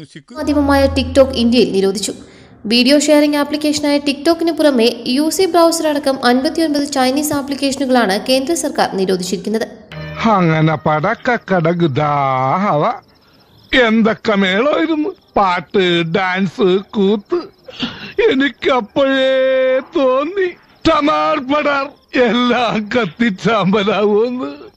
ആഘോഷിക്കും മാധ്യമമായ ടിക്ടോക്ക് ഇന്ത്യയിൽ നിരോധിച്ചു വീഡിയോ ഷെയറിംഗ് ആപ്ലിക്കേഷനായ ടിക്ടോക്കിന് പുറമെ യു സി ബ്രൗസർ അടക്കം അൻപത്തിയൊൻപത് ചൈനീസ് ആപ്ലിക്കേഷനുകളാണ് കേന്ദ്ര സർക്കാർ നിരോധിച്ചിരിക്കുന്നത് അങ്ങനെ പടക്കടകുദാഹവ എന്തൊക്കെ മേളമായിരുന്നു പാട്ട് ഡാൻസ് കൂത്ത് എനിക്കപ്പോഴേ തോന്നി ടമാർ പടാർ എല്ലാം കത്തിച്ചാമ്പലാവുമെന്ന്